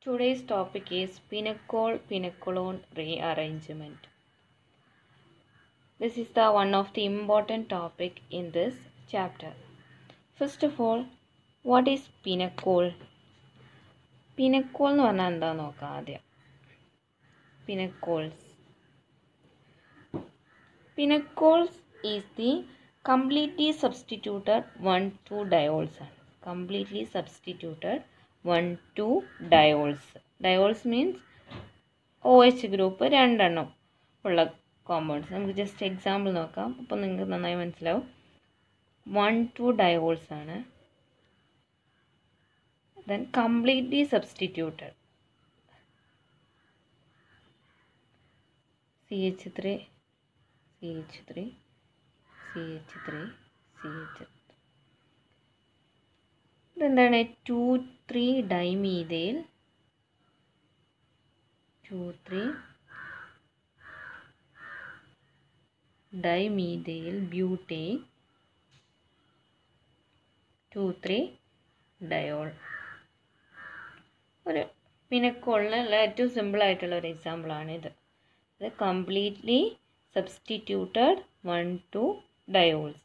Today's topic is pinacol pinacolone rearrangement. This is the one of the important topic in this chapter. First of all, what is pinacol? Pinacol എന്ന് പറഞ്ഞാൽ എന്താ നോക്കാം ആദ്യം pinacols pinacols is the completely substituted one two diols ആണ് completely substituted one two diols diols means O H group രണ്ടെണ്ണം ഉള്ള compounds നമുക്ക് just example നോക്കാം അപ്പോൾ നിങ്ങൾക്ക് നന്നായി മനസ്സിലാവും വൺ ടു ഡയോൾസ് ആണ് then completely substituted C H three C H three C H three C H ഇതെന്താണ് two three dimethyl two three dimethyl butane two three diol ഒരു പിനക്കോളിനുള്ള ഏറ്റവും സിമ്പിൾ ആയിട്ടുള്ള ഒരു എക്സാമ്പിളാണ് ഇത് ഇത് completely substituted one two diols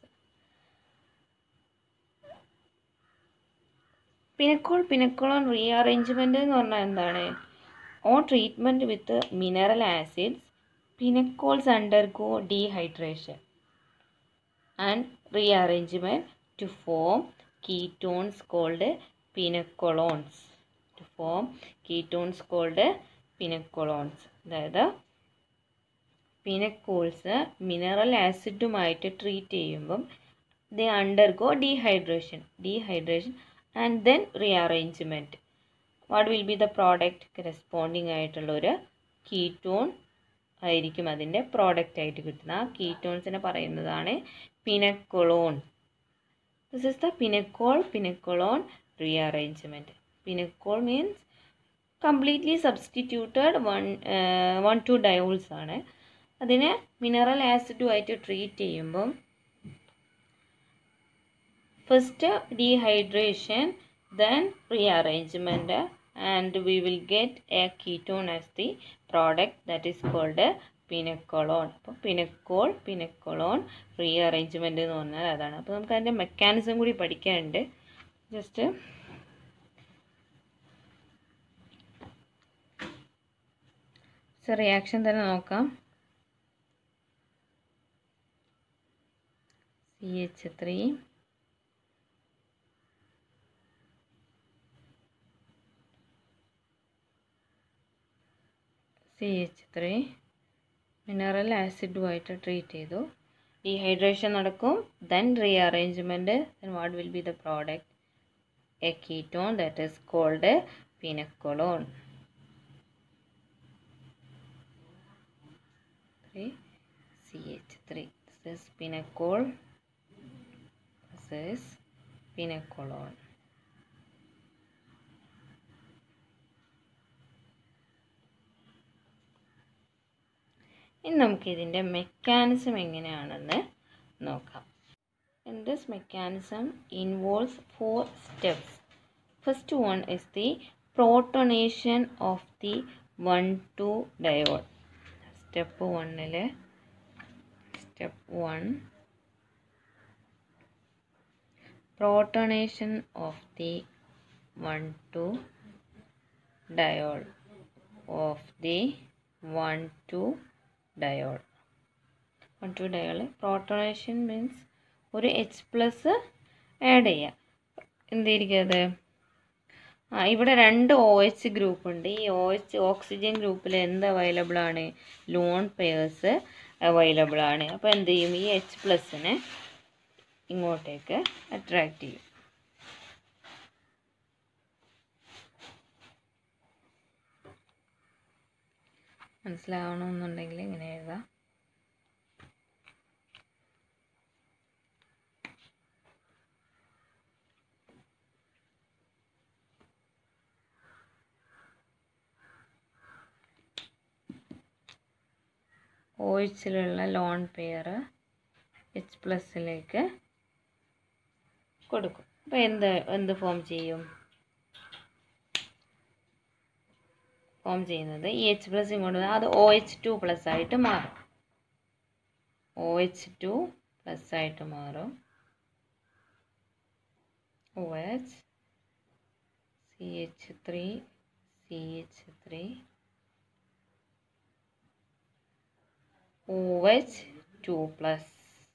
pinacol pinacolone rearrangement എന്ന് പറഞ്ഞാൽ എന്താണ് on treatment with mineral acids pinacols undergo dehydration and rearrangement to form ketones called pinacolones to form ketones called pinacolones അതായത് പിനക്കോൾസ് മിനറൽ ആസിഡുമായിട്ട് ട്രീറ്റ് ചെയ്യുമ്പം they undergo dehydration dehydration and then rearrangement what will be the product corresponding ആയിട്ടുള്ള ഒരു ketone ആയിരിക്കും അതിൻ്റെ product ആയിട്ട് കിട്ടുന്നത് ആ കീറ്റോൺസിനെ പറയുന്നതാണ് പിനക്കൊളോൺ This is the pinacol pinacolone rearrangement. Pinacol means completely substituted one uh, one two diols ആണ് അതിനെ മിനറൽ ആസിഡുമായിട്ട് ട്രീറ്റ് ചെയ്യുമ്പം first dehydration then rearrangement and we will get a ketone as the product that is called pinacolone അപ്പോൾ pinacol pinacolone rearrangement എന്ന് പറഞ്ഞാൽ അതാണ് അപ്പോൾ നമുക്ക് അതിൻ്റെ മെക്കാനിസം കൂടി പഠിക്കാനുണ്ട് ജസ്റ്റ് റിയാക്ഷൻ തന്നെ നോക്കാം C H three C H three mineral ആസിഡുമായിട്ട് ട്രീറ്റ് ചെയ്തു ഡീഹൈഡ്രേഷൻ നടക്കും then rearrangement then what will be the product a ketone that is called pinacolone three C H three this is pinacol this is pinacolone ഇനി നമുക്ക് ഇതിൻ്റെ mechanism എങ്ങനെയാണെന്ന് നോക്കാം in this mechanism involves four steps first one is the protonation of the one two diol step വണ്ണിൽ step one protonation of the one two diol of the one two diol one two diol protonation means ഒരു H plus add ചെയ്യാം എന്തായിരിക്കും അത് ആ ഇവിടെ രണ്ട് O H group ഉണ്ട് ഈ ഒ എച്ച് ഓക്സിജൻ ഗ്രൂപ്പിൽ എന്ത് അവൈലബിൾ ആണ് ലോൺ പെയേഴ്സ് അവൈലബിൾ ആണ് അപ്പോൾ എന്ത് ചെയ്യും ഈ എച്ച് പ്ലസിനെ ഇങ്ങോട്ടേക്ക് അട്രാക്റ്റ് ചെയ്യും മനസ്സിലാവണമെന്നുണ്ടെങ്കിൽ ഇങ്ങനെ എഴുതാം ഒ എച്ചിലുള്ള ലോൺ പെയർ എച്ച് പ്ലസിലേക്ക് കൊടുക്കും അപ്പോൾ എന്ത് എന്ത് ഫോം ചെയ്യും ഫോം ചെയ്യുന്നത് ഈ എച്ച് പ്ലസ് ഇങ്ങോട്ട് വന്നാൽ അത് ഒ എച്ച് ടു പ്ലസ് ആയിട്ട് മാറും ഒ എച്ച് ടു പ്ലസ് ആയിട്ട് മാറും O H C H three C H three O H two plus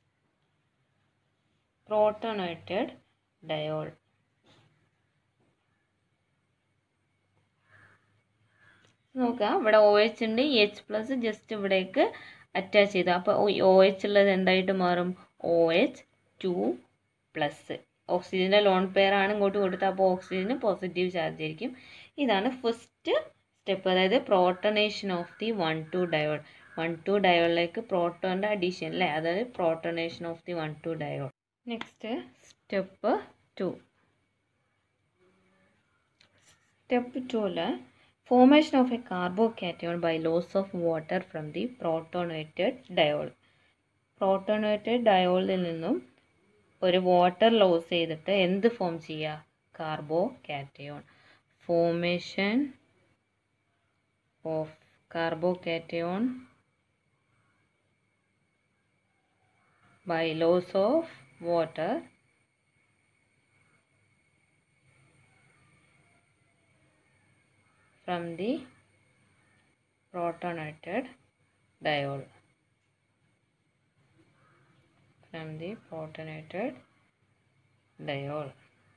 protonated diol നോക്കാം ഇവിടെ ഒ എച്ച് ഉണ്ട് ഈ എച്ച് പ്ലസ് ജസ്റ്റ് ഇവിടേക്ക് അറ്റാച്ച് ചെയ്തു അപ്പോൾ ഒ എച്ച് ഉള്ളത് എന്തായിട്ട് മാറും ഒ എച്ച് ടു പ്ലസ് ഓക്സിജൻ്റെ ലോൺ പെയർ ആണ് ഇങ്ങോട്ട് കൊടുത്തത് അപ്പോൾ ഓക്സിജന് പോസിറ്റീവ് ചാർജ് ആയിരിക്കും ഇതാണ് ഫസ്റ്റ് സ്റ്റെപ്പ് അതായത് protonation of the one two diol one two ഡയോളിലേക്ക് പ്രോട്ടോൻ്റെ അഡീഷൻ അല്ലേ അതായത് protonation of the one two diol next step two step ടൂല് formation of a carbocation by loss of water from the protonated diol protonated ഡയോളിൽ നിന്നും ഒരു water loss ചെയ്തിട്ട് എന്ത് ഫോം ചെയ്യുക carbocation formation of carbocation by loss of water from the protonated diol from the protonated diol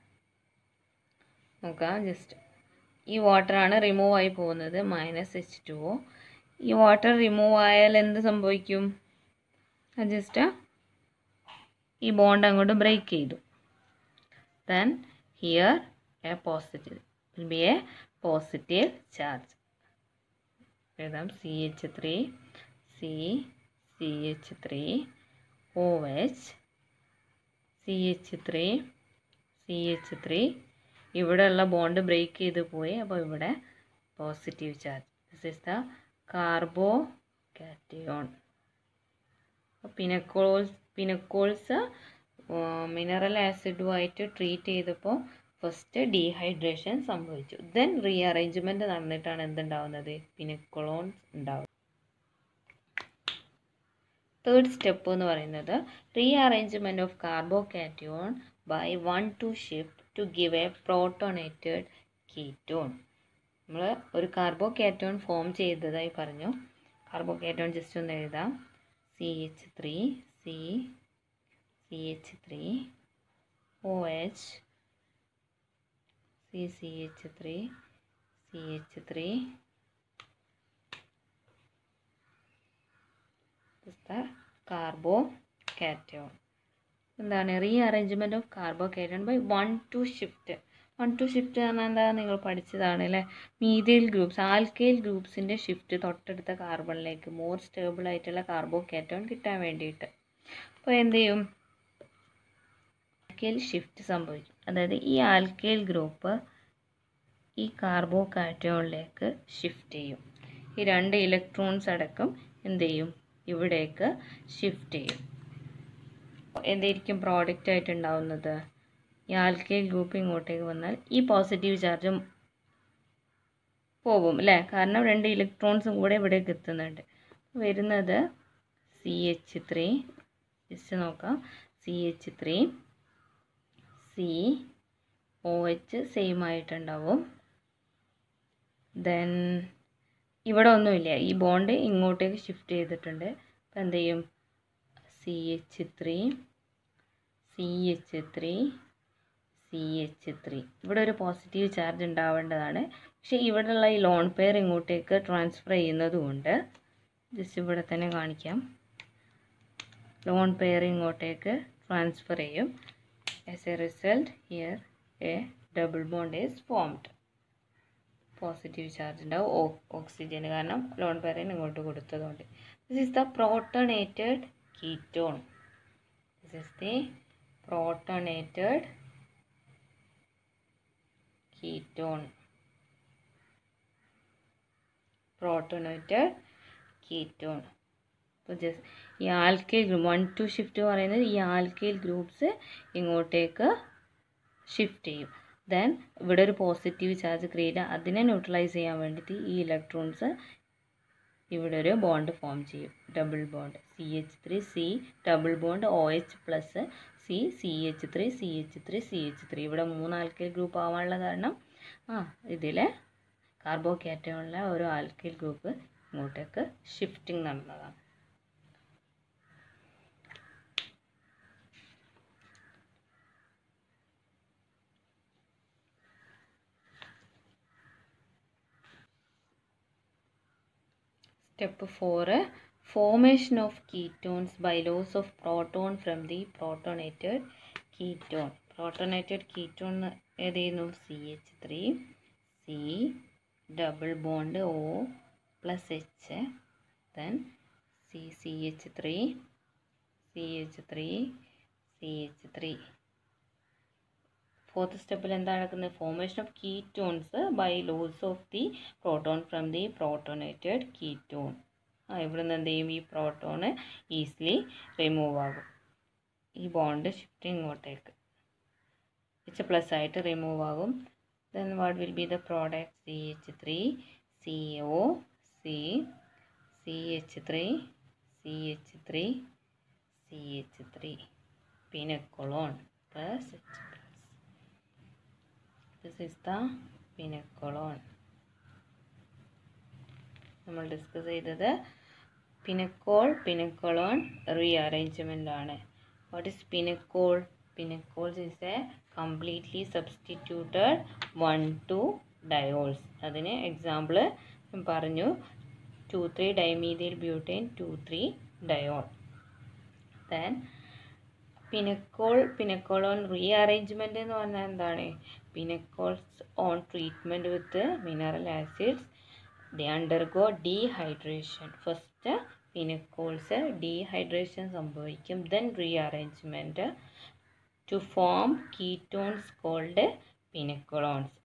നോക്കാം just ഈ വാട്ടറാണ് remove ആയി പോകുന്നത് മൈനസ് എച്ച് ടു ഒ ഈ വാട്ടർ റിമൂവ് ആയാൽ എന്ത് സംഭവിക്കും ജസ്റ്റ് ഈ ബോണ്ട് അങ്ങോട്ട് ബ്രേക്ക് ചെയ്തു then here a positive will be a positive charge എഴുതാം C H three C C H three O H C H three C H three ഇവിടെയുള്ള bond break ചെയ്ത് പോയി അപ്പോൾ ഇവിടെ positive charge this is the carbocation pinacols pinacols mineral ആസിഡുമായിട്ട് treat ചെയ്തപ്പോൾ first dehydration സംഭവിച്ചു then rearrangement നടന്നിട്ടാണ് എന്തുണ്ടാവുന്നത് പിനക്കൊളോൺസ് ഉണ്ടാവുന്നത് തേർഡ് സ്റ്റെപ്പ് എന്ന് പറയുന്നത് rearrangement of carbocation by one two shift to give a protonated ketone നമ്മൾ ഒരു കാർബോകാറ്റോൺ ഫോം ചെയ്തതായി പറഞ്ഞു കാർബോകാറ്റോൺ ജസ്റ്റ് ഒന്ന് എഴുതാം C H three C C H three O H C C H three C H three carbocation എന്താണ് rearrangement of carbocation by one two shift one two shift പറഞ്ഞാൽ എന്താ നിങ്ങൾ പഠിച്ചതാണ് അല്ലേ methyl groups alkyl ഗ്രൂപ്പ്സിൻ്റെ shift തൊട്ടടുത്ത കാർബണിലേക്ക് more stable ആയിട്ടുള്ള കാർബോ കാറ്റോൺ കിട്ടാൻ വേണ്ടിയിട്ട് അപ്പോൾ എന്ത് ചെയ്യും ആൽക്കൈൽ ഷിഫ്റ്റ് സംഭവിക്കും അതായത് ഈ ആൽക്കൈൽ ഗ്രൂപ്പ് ഈ കാർബോ കാറ്റോണിലേക്ക് ഷിഫ്റ്റ് ചെയ്യും ഈ രണ്ട് ഇലക്ട്രോൺസ് അടക്കം എന്ത് ചെയ്യും ഇവിടേക്ക് ഷിഫ്റ്റ് ചെയ്യും എന്തായിരിക്കും പ്രോഡക്റ്റ് ആയിട്ട് ഉണ്ടാവുന്നത് ഈ ആൽക്കൈൽ ഗ്രൂപ്പ് ഇങ്ങോട്ടേക്ക് വന്നാൽ ഈ പോസിറ്റീവ് ചാർജും പോകും അല്ലേ കാരണം രണ്ട് ഇലക്ട്രോൺസും കൂടെ ഇവിടേക്ക് എത്തുന്നുണ്ട് വരുന്നത് സി എച്ച് ത്രീ ജസ്റ്റ് നോക്കാം C H three C O H same ആയിട്ടുണ്ടാവും ദെൻ ഇവിടെ ഒന്നുമില്ല ഈ ബോണ്ട് ഇങ്ങോട്ടേക്ക് ഷിഫ്റ്റ് ചെയ്തിട്ടുണ്ട് അപ്പം എന്ത് ചെയ്യും C H three C H three C H three ഇവിടെ ഒരു പോസിറ്റീവ് ചാർജ് ഉണ്ടാവേണ്ടതാണ് പക്ഷേ ഇവിടെയുള്ള ഈ ലോൺ പെയർ ഇങ്ങോട്ടേക്ക് ട്രാൻസ്ഫർ ചെയ്യുന്നതുകൊണ്ട് ജസ്റ്റ് ഇവിടെ തന്നെ കാണിക്കാം ലോൺ പെയർ ഇങ്ങോട്ടേക്ക് ട്രാൻസ്ഫർ ചെയ്യും as a result here a double bond is formed positive charge ഉണ്ടാവും ഓക്സിജന് കാരണം ലോൺ പെയറിന് ഇങ്ങോട്ട് കൊടുത്തതുകൊണ്ട് this is the protonated ketone this is the protonated ketone protonated ketone അപ്പോൾ ജസ്റ്റ് ഈ alkyl group one two shift പറയുന്നത് ഈ ആൽക്കൈൽ ഗ്രൂപ്പ്സ് ഇങ്ങോട്ടേക്ക് ഷിഫ്റ്റ് ചെയ്യും ദെൻ ഇവിടെ ഒരു പോസിറ്റീവ് ചാർജ് ക്രിയേറ്റ് അതിനെ ന്യൂട്രലൈസ് ചെയ്യാൻ വേണ്ടിയിട്ട് ഈ ഇലക്ട്രോൺസ് ഇവിടെ ഒരു ബോണ്ട് ഫോം ചെയ്യും double bond C H three C double bond O H plus C C H three C H three C H three ഇവിടെ മൂന്ന് ആൽക്കൈൽ ഗ്രൂപ്പ് ആവാനുള്ള കാരണം ആ ഇതിൽ കാർബോകാറ്റോണിലെ ഒരു ആൽക്കൈൽ ഗ്രൂപ്പ് ഇങ്ങോട്ടേക്ക് ഷിഫ്റ്റിംഗ് നടന്നതാണ് Step 4 Formation of ketones by loss of proton from the protonated ketone. Protonated ketone ഏതായിരുന്നു C H three C double bond O plus H then C C H three C H three C H three fourth സ്റ്റെപ്പിൽ എന്താ നടക്കുന്നത് formation of ketones by loss of the proton from the protonated ketone ആ ഇവിടെ നിന്ന് എന്ത് ചെയ്യും ഈ proton easily remove ആകും ഈ ബോണ്ട് ഷിഫ്റ്റ് ഇങ്ങോട്ടേക്ക് എച്ച് പ്ലസ് ആയിട്ട് റിമൂവ് ആകും then what will be the product C H three C O C C H three C H three C H three pinacolone plus H plus this is the pinacolone നമ്മൾ discuss ചെയ്തത് pinacol pinacolone rearrangement ആണ് what is pinacol pinacols is a completely substituted one two diols അതിന് example പറഞ്ഞു two three dimethyl butane two three diol then പിനക്കോൾ pinacol on rearrangement എന്ന് പറഞ്ഞാൽ എന്താണ് pinacols on treatment with mineral acids they undergo dehydration first pinacols dehydration സംഭവിക്കും then rearrangement to form ketones called പിനക്കോളോൺസ്